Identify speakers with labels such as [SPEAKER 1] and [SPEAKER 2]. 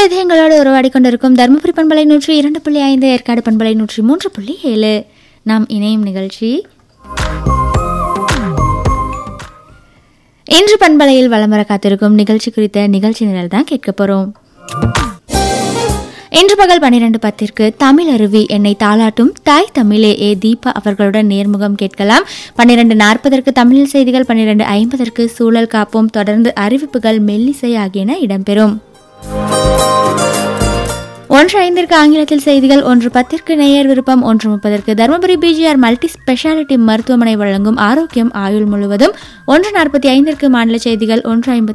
[SPEAKER 1] இதயங்களோடு உருவாடி கொண்டிருக்கும் தருமபுரி பண்பலை நூற்றி இரண்டு புள்ளி ஐந்து ஏற்காடு பண்பலை நூற்றி மூன்று புள்ளி ஏழு நாம் இணையும் நிகழ்ச்சி இன்று பண்பலையில் வலம் வர காத்திருக்கும் நிகழ்ச்சி குறித்த நிகழ்ச்சி நிரல் தான் கேட்க போறோம் இன்று பகல் பன்னிரண்டு பத்திற்கு தமிழ் அருவி என்னை தாளாட்டும் தாய் தமிழே ஏ தீபா அவர்களுடன் நேர்முகம் கேட்கலாம் பன்னிரண்டு நாற்பதற்கு தமிழில் செய்திகள் பன்னிரண்டு ஐம்பதற்கு சூழல் காப்போம் தொடர்ந்து அறிவிப்புகள் மெல்லிசை ஆகியன இடம்பெறும் ஒன்று ஐந்திற்கு ஆங்கிலத்தில் செய்திகள் ஒன்று பத்திற்கு நேயர் விருப்பம் ஒன்று முப்பதற்கு தருமபுரி பிஜிஆர் மல்டி ஸ்பெஷாலிட்டி மருத்துவமனை வழங்கும் ஆரோக்கியம் ஆயுள் முழுவதும் ஒன்று நாற்பத்தி ஐந்திற்கு மாநில செய்திகள் ஒன்று ஐம்பத்தி